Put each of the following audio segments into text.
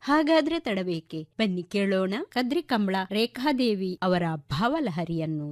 ಹಾಗಾದ್ರೆ ತಡಬೇಕೆ ಬನ್ನಿ ಕೇಳೋಣ ಕದ್ರಿ ಕಂಬಳ ರೇಖಾದೇವಿ ಅವರ ಭಾವಲಹರಿಯನ್ನು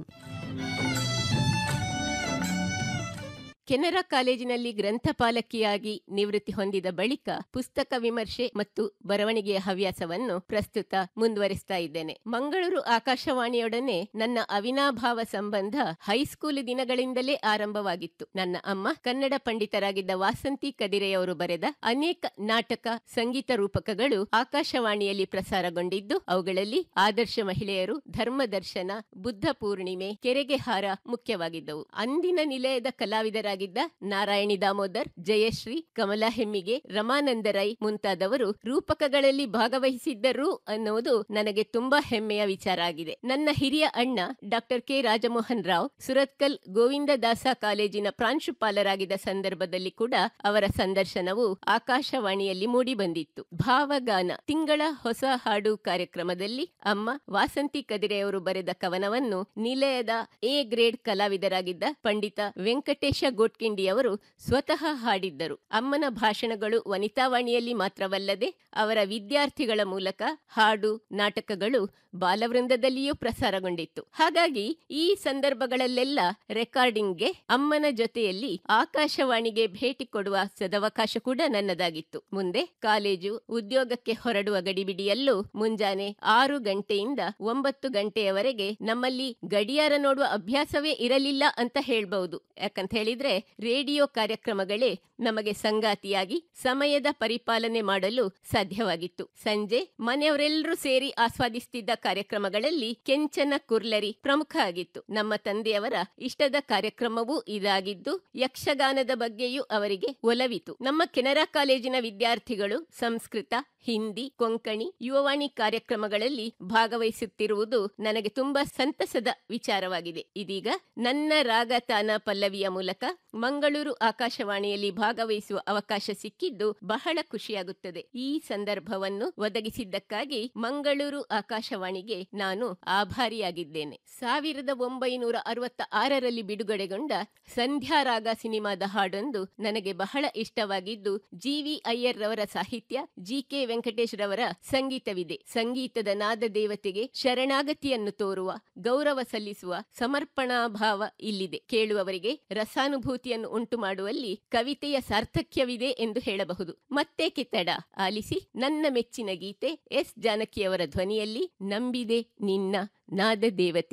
ಕೆನರಾ ಕಾಲೇಜಿನಲ್ಲಿ ಗ್ರಂಥಪಾಲಕಿಯಾಗಿ ನಿವೃತ್ತಿ ಹೊಂದಿದ ಬಳಿಕ ಪುಸ್ತಕ ವಿಮರ್ಶೆ ಮತ್ತು ಬರವಣಿಗೆಯ ಹವ್ಯಾಸವನ್ನು ಪ್ರಸ್ತುತ ಮುಂದುವರಿಸ್ತಾ ಇದ್ದೇನೆ ಮಂಗಳೂರು ಆಕಾಶವಾಣಿಯೊಡನೆ ನನ್ನ ಅವಿನಾಭಾವ ಸಂಬಂಧ ಹೈಸ್ಕೂಲ್ ದಿನಗಳಿಂದಲೇ ಆರಂಭವಾಗಿತ್ತು ನನ್ನ ಅಮ್ಮ ಕನ್ನಡ ಪಂಡಿತರಾಗಿದ್ದ ವಾಸಂತಿ ಕದಿರೆಯವರು ಬರೆದ ಅನೇಕ ನಾಟಕ ಸಂಗೀತ ರೂಪಕಗಳು ಆಕಾಶವಾಣಿಯಲ್ಲಿ ಪ್ರಸಾರಗೊಂಡಿದ್ದು ಅವುಗಳಲ್ಲಿ ಆದರ್ಶ ಮಹಿಳೆಯರು ಧರ್ಮದರ್ಶನ ಬುದ್ಧ ಪೂರ್ಣಿಮೆ ಕೆರೆಗೆ ಹಾರ ಮುಖ್ಯವಾಗಿದ್ದವು ಅಂದಿನ ನಿಲಯದ ಕಲಾವಿದರಾಗಿದ್ದ ನಾರಾಯಣಿ ದಾಮೋದರ್ ಜಯಶ್ರೀ ಕಮಲಾ ಹೆಮ್ಮಿಗೆ ರಮಾನಂದ ರೈ ಮುಂತಾದವರು ರೂಪಕಗಳಲ್ಲಿ ಭಾಗವಹಿಸಿದ್ದರು ಅನ್ನುವುದು ನನಗೆ ತುಂಬಾ ಹೆಮ್ಮೆಯ ವಿಚಾರ ಆಗಿದೆ ನನ್ನ ಹಿರಿಯ ಅಣ್ಣ ಡಾಕ್ಟರ್ ಕೆ ರಾಜಮೋಹನ್ ರಾವ್ ಸುರತ್ಕಲ್ ಗೋವಿಂದ ದಾಸ ಕಾಲೇಜಿನ ಪ್ರಾಂಶುಪಾಲರಾಗಿದ್ದ ಸಂದರ್ಭದಲ್ಲಿ ಕೂಡ ಅವರ ಸಂದರ್ಶನವು ಆಕಾಶವಾಣಿಯಲ್ಲಿ ಮೂಡಿ ಬಂದಿತ್ತು ಭಾವಗಾನ ತಿಂಗಳ ಹೊಸ ಹಾಡು ಕಾರ್ಯಕ್ರಮದಲ್ಲಿ ಅಮ್ಮ ವಾಸಂತಿ ಕದಿರೆಯವರು ಬರೆದ ಕವನವನ್ನು ನಿಲಯದ ಎ ಗ್ರೇಡ್ ಕಲಾವಿದರಾಗಿದ್ದ ಪಂಡಿತ ವೆಂಕಟೇಶ ಗೋಟ್ಕಿಂಡಿಯವರು ಸ್ವತಃ ಹಾಡಿದ್ದರು ಅಮ್ಮನ ಭಾಷಣಗಳು ವನಿತಾವಾಣಿಯಲ್ಲಿ ಮಾತ್ರವಲ್ಲದೆ ಅವರ ವಿದ್ಯಾರ್ಥಿಗಳ ಮೂಲಕ ಹಾಡು ನಾಟಕಗಳು ಬಾಲವೃಂದದಲ್ಲಿಯೂ ಪ್ರಸಾರಗೊಂಡಿತ್ತು ಹಾಗಾಗಿ ಈ ಸಂದರ್ಭಗಳಲ್ಲೆಲ್ಲ ರೆಕಾರ್ಡಿಂಗ್ಗೆ ಅಮ್ಮನ ಜೊತೆಯಲ್ಲಿ ಆಕಾಶವಾಣಿಗೆ ಭೇಟಿ ಕೊಡುವ ಸದವಕಾಶ ಕೂಡ ನನ್ನದಾಗಿತ್ತು ಮುಂದೆ ಕಾಲೇಜು ಉದ್ಯೋಗಕ್ಕೆ ಹೊರಡುವ ಗಡಿಬಿಡಿಯಲ್ಲೂ ಮುಂಜಾನೆ ಆರು ಗಂಟೆಯಿಂದ ಒಂಬತ್ತು ಗಂಟೆಯವರೆಗೆ ನಮ್ಮಲ್ಲಿ ಗಡಿಯಾರ ನೋಡುವ ಅಭ್ಯಾಸವೇ ಇರಲಿಲ್ಲ ಅಂತ ಹೇಳ್ಬಹುದು ಯಾಕಂತ ಹೇಳಿದ್ರೆ ರೇಡಿಯೋ ಕಾರ್ಯಕ್ರಮಗಳೇ ನಮಗೆ ಸಂಗಾತಿಯಾಗಿ ಸಮಯದ ಪರಿಪಾಲನೆ ಮಾಡಲು ಸಾಧ್ಯವಾಗಿತ್ತು ಸಂಜೆ ಮನೆಯವರೆಲ್ಲರೂ ಸೇರಿ ಆಸ್ವಾದಿಸುತ್ತಿದ್ದ ಕಾರ್ಯಕ್ರಮಗಳಲ್ಲಿ ಕೆಂಚನ ಕುರ್ಲರಿ ಪ್ರಮುಖ ಆಗಿತ್ತು ನಮ್ಮ ತಂದೆಯವರ ಇಷ್ಟದ ಕಾರ್ಯಕ್ರಮವೂ ಇದಾಗಿದ್ದು ಯಕ್ಷಗಾನದ ಬಗ್ಗೆಯೂ ಅವರಿಗೆ ಒಲವಿತು ನಮ್ಮ ಕೆನರಾ ಕಾಲೇಜಿನ ವಿದ್ಯಾರ್ಥಿಗಳು ಸಂಸ್ಕೃತ ಹಿಂದಿ ಕೊಂಕಣಿ ಯುವವಾಣಿ ಕಾರ್ಯಕ್ರಮಗಳಲ್ಲಿ ಭಾಗವಹಿಸುತ್ತಿರುವುದು ನನಗೆ ತುಂಬಾ ಸಂತಸದ ವಿಚಾರವಾಗಿದೆ ಇದೀಗ ನನ್ನ ರಾಗತಾನ ಪಲ್ಲವಿಯ ಮೂಲಕ ಮಂಗಳೂರು ಆಕಾಶವಾಣಿಯಲ್ಲಿ ಭಾಗವಹಿಸುವ ಅವಕಾಶ ಸಿಕ್ಕಿದ್ದು ಬಹಳ ಖುಷಿಯಾಗುತ್ತದೆ ಈ ಸಂದರ್ಭವನ್ನು ಒದಗಿಸಿದ್ದಕ್ಕಾಗಿ ಮಂಗಳೂರು ಆಕಾಶವಾಣಿಗೆ ನಾನು ಆಭಾರಿಯಾಗಿದ್ದೇನೆ ಸಾವಿರದ ಒಂಬೈನೂರ ಅರವತ್ತ ಆರರಲ್ಲಿ ಬಿಡುಗಡೆಗೊಂಡ ಸಂಧ್ಯಾರಾಗ ಸಿನಿಮಾದ ಹಾಡೊಂದು ನನಗೆ ಬಹಳ ಇಷ್ಟವಾಗಿದ್ದು ಜಿ ವಿ ಅಯ್ಯರ್ ರವರ ಸಾಹಿತ್ಯ ಜಿ ಕೆ ವೆಂಕಟೇಶ್ ರವರ ಸಂಗೀತವಿದೆ ಸಂಗೀತದ ನಾದ ದೇವತೆಗೆ ಶರಣಾಗತಿಯನ್ನು ತೋರುವ ಗೌರವ ಸಲ್ಲಿಸುವ ಸಮರ್ಪಣಾ ಭಾವ ಇಲ್ಲಿದೆ ಕೇಳುವವರಿಗೆ ರಸಾನುಭೂತಿಯನ್ನು ಉಂಟು ಮಾಡುವಲ್ಲಿ ಕವಿತೆಯ ಸಾರ್ಥಕ್ಯವಿದೆ ಎಂದು ಹೇಳಬಹುದು ಮತ್ತೆ ಕಿತ್ತಡ ಆಲಿಸಿ ನನ್ನ ಮೆಚ್ಚಿನ ಗೀತೆ ಎಸ್ ಜಾನಕಿಯವರ ಧ್ವನಿಯಲ್ಲಿ ನಂಬಿದೆ ನಿನ್ನ ನಾದ ದೇವತೆ